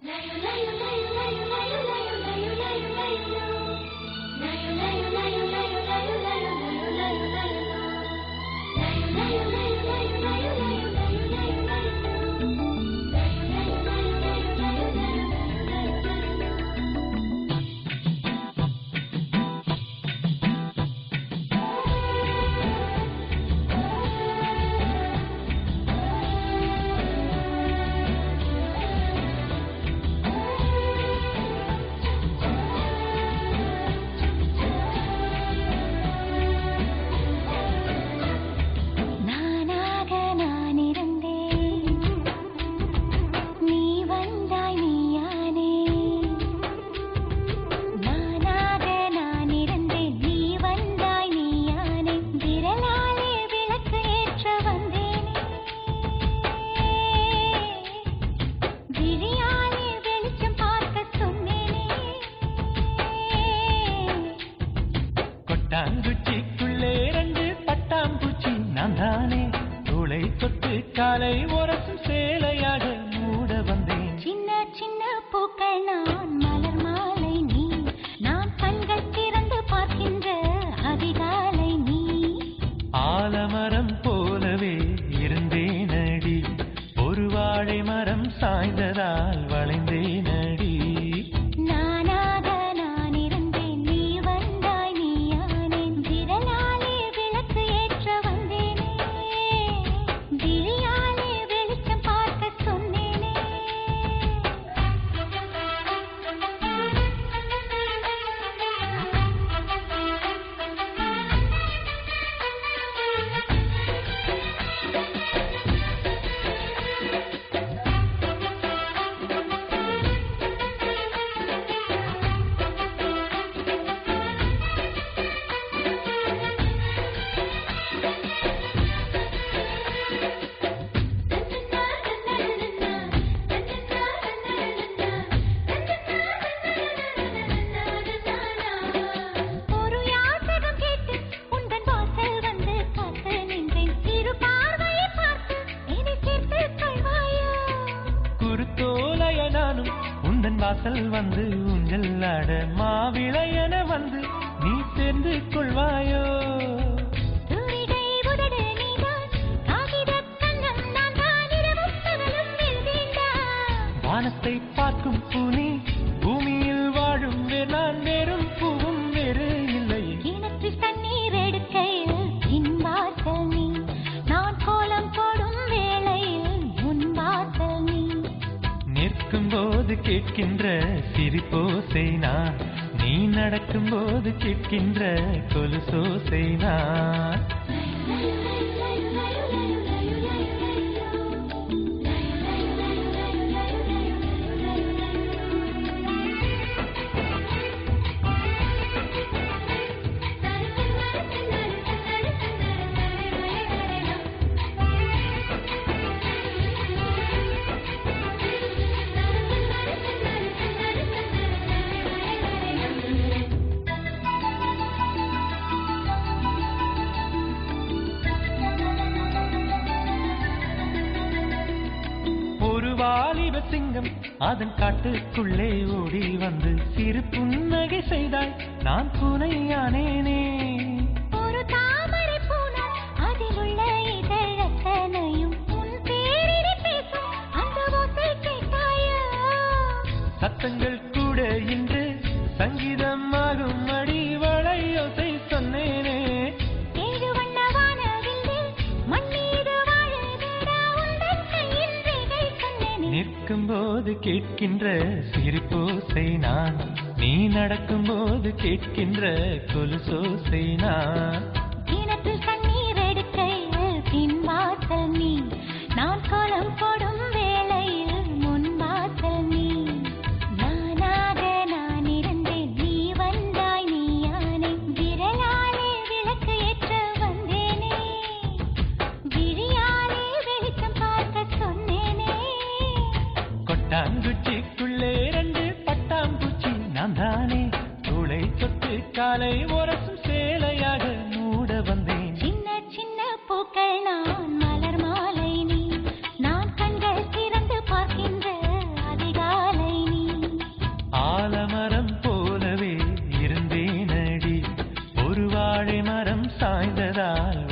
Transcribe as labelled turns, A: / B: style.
A: நானாக நான் இருந்தேன் நீ வந்தாய் நீயானே நானாக நான் இருந்தேன் நீ வந்தாய் நீயானே விரலாலே விளக்கு ஏற்ற வந்தேனே விழியாலே வெளிச்சம் பார்க்க சொன்னேனே
B: கொட்டாங்குச்சிக்குள்ளே ரெண்டு பட்டாம்பூச்சி நான் தானே தோளை தொட்டு காலை உரசும் சேலையாக மூட வந்தேன்
A: சின்ன சின்ன பூக்கள் நான் மலர் மாலை நீ நான் கண்கள் திறந்து பார்க்கின்ற அதிகாலை நீ
B: ஆலமரம் போலவே இருந்தேனடி ஒரு வாழை மரம் சாய்ந்ததால் வளைந்தேனடி
A: நானாக நான் இருந்தேன் நீ வந்தாய் நீயானேன் விரலாலே விளக்கு ஏற்ற வந்தேனே விழியாலே வெளிச்சம் பார்க்க சொன்னேனே ஒரு யாசகம் கேட்டு உந்தன் வாசல் வந்து காத்து நின்றேன் சிறு பார்வையை பார்த்து என்னை சேர்த்துக் கொள்வாயோ
B: குருத்தோலைய நானும் உந்தன் வாசல் வந்து ஊஞ்சல் ஆட மாவிளையன வந்து நீ சேர்ந்து கொள்வாயோ
A: தூரிகை உதடு நீதான் காகிதக் கண்ணம் நான் தான் இரவும் பகலும் எழுதினான்
B: வானத்தை பார்க்கும் பூனி பூமியில் வாழும் வேர் நான் வேறும் பூவும் வேறு இல்லை
A: கிணற்றில் தண்ணீர் எடுக்கையில் என் வாசல் நீ நான் கோலம் போடும் வேளையில் உன் வாசல் நீ
B: நிற்கும் போது கேட்கின்ற சிரிப்போசை நான் நீ நடக்கும் போது கேட்கின்ற கொலுசோசை நான் ஒரு வாலிப சிங்கம் அதன் காட்டுக்குள்ளே ஓடி வந்து சிறு புன்னகை செய்தாய் நான் பூனையானேனே
A: ஒரு தாமரை பூனம் அதில் உள்ள இதழத்தனையும் உன் பேரினை பேசும் அந்த ஓசை கேட்டாயோ
B: சத்தங்கள் கூட இன்று சங்கீதம் ஆகும் அடி வளையோசை சொன்னேனே
A: ஏழு வண்ண வானவில்லில் மண் மீது வாழுதடா உந்தன் கையின் ரேகை சொன்னேனே
B: நிற்கும் போது கேட்கின்ற சிரிப்போசை நான் நீ நடக்கும் போது கேட்கின்ற கொலுசோசை நான்
A: கிணற்றில் தண்ணீர் எடுக்கையில் பின் வாசல் நீ நான் கோலம் போடும் வேளையில் முன் வாசல் நீ நானாக நான் இருந்தேன் நீ வந்தாய் நீயானே விரலாலே விளக்கு ஏற்ற வந்தேனே விழியாலே வெளிச்சம் பார்க்க சொன்னேனே
B: கொட்டாங்குச்சிக்குள்ளே ரெண்டு பட்டாம்பூச்சி நான் தானே தோளை தொட்டு காலை உரசும் சேலையாக மூட வந்தேன்
A: சின்ன சின்ன பூக்கள் நான் மலர் மாலை நீ நான் கண்கள் திறந்து பார்க்கின்ற அதிகாலை
B: வாழை மரம் சாய்ந்ததால்